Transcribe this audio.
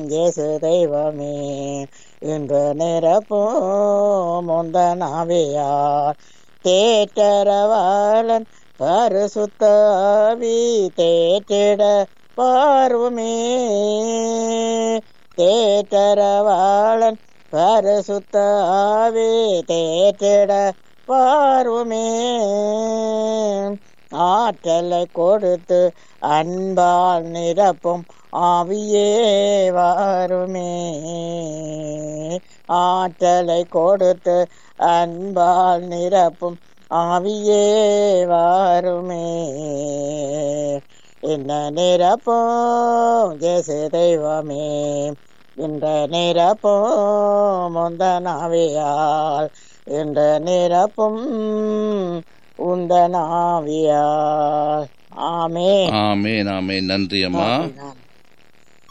இயேசு தெய்வமே இன்று நிரப்பும் முந்தனாவியார் தேற்றரவாளன் பரிசுத்தாவி தேற்றிட பார்வுமே தேற்றரவாளன் பரிசுத்தாவி தேற்றிட பார்வுமே ஆற்றலை கொடுத்து அன்பால் நிரப்பும் ஆவியே வாருமே ஆற்றலை கொடுத்து அன்பால் நிரப்பும் ஆவியே வாருமே இந்த நிரப்பும் ஜேசு தெய்வமே இந்த நிரப்பும் முந்தனாவியால் இந்த நிரப்பும் உந்தனாவியால் ஆமே ஆமேன் ஆமேன் நன்றி அம்மா நன்றி